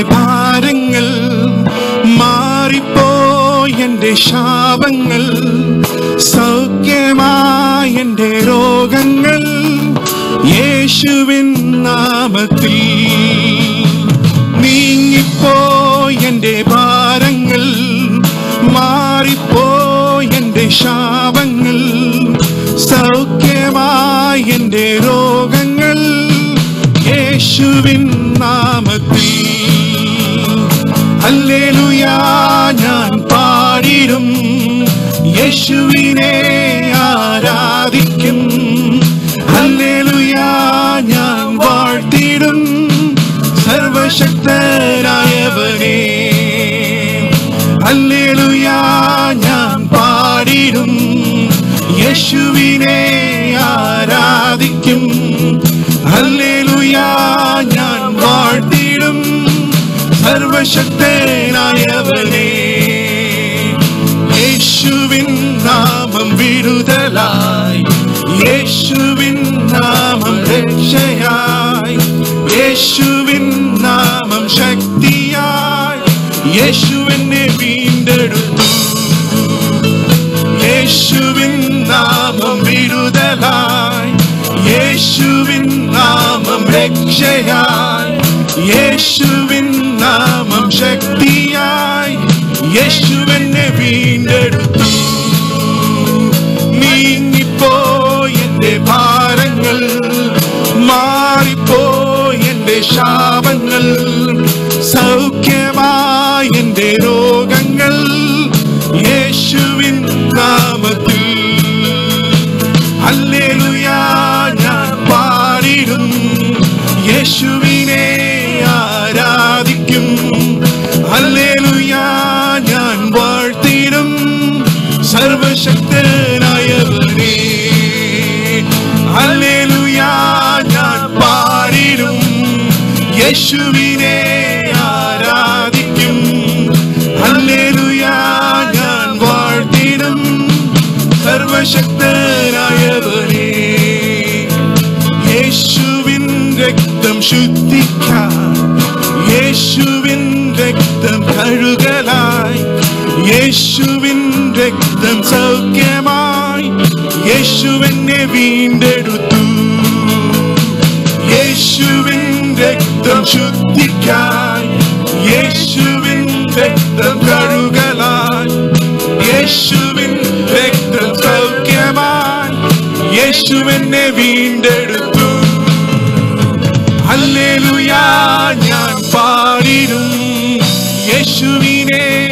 ഭാരങ്ങൾ മാറിപ്പോയി എൻ്റെ ശാപങ്ങൾ സൗഖ്യമായി എൻ്റെ രോഗങ്ങൾ യേശുവിൻ നാമത്തിൽ നീങ്ങിപ്പോയി എൻ്റെ ഭാരങ്ങൾ മാറിപ്പോയി എൻ്റെ ശാപങ്ങൾ സൗഖ്യമായി എൻ്റെ രോഗങ്ങൾ യേശുവിൻ നാമത്തിൽ ഹല്ലേലൂയാ ഞാൻ പാടിടും യേശുവിനെ ആരാധിക്കും ഹല്ലേലൂയാ ഞാൻ വാഴ്ത്തിടും സർവശക്തനായവനെ ഹല്ലേലൂയാ ഞാൻ പാടിടും യേശുവിനെ ആരാധിക്കും ഹല്ലേലൂയാ ഞാൻ വാഴ്ത്തിടും സർവശക്തനായവനെ യേശുവിൻ നാമം വിടുതലായി യേശുവിൻ നാമം രക്ഷയായി യേശുവിൻ നാമം ശക്തിയായി യേശുവിനെ വീണ്ടെടുത്തു യേശുവിൻ നാമം വിടുതലായി യേശുവിൻ നാമം രക്ഷയായി യേശുവിൻ നാമം ശക്തിയായി യേശുവിനെ വീണ്ടെടുത്തു നീങ്ങിപ്പോയി എൻ്റെ ഭാരങ്ങൾ മാറിപ്പോയി എൻ്റെ ശാപങ്ങൾ സൗഖ്യമായി എൻ്റെ രോഗങ്ങൾ യേശുവിൻ നാമത്തിൽ ഹല്ലേലൂയാ ഞാൻ പാടിടും യേശുവിനെ ആരാധിക്കും ഹല്ലേലൂയാ ഞാൻ വാഴ്ത്തിടും സർവശക്തനായവനെ ഹല്ലേലൂയാ ഞാൻ പാടിടും യേശുവിനെ ആരാധിക്കും ഹല്ലേലൂയാ ഞാൻ വാഴ്ത്തിടും സർവശക്തനായവനെ യേശുവിൻ രക്തം ശുദ്ധിക്കാൻ യേശുവിൻ രക്തം കഴുകലായി യേശുവിൻ രക്തം സൗഖ്യമായി യേശുവിനെ വീണ്ടെടുത്തു യേശുവിൻ രക്തം ശുദ്ധിക്കായി യേശുവിൻ രക്തം കഴുകലായി യേശുവിൻ രക്തം സൗഖ്യമായി യേശുവിനെ വീണ്ടെടുത്തു ഹല്ലേലൂയാ ഞാൻ പാടിടും യേശുവിനെ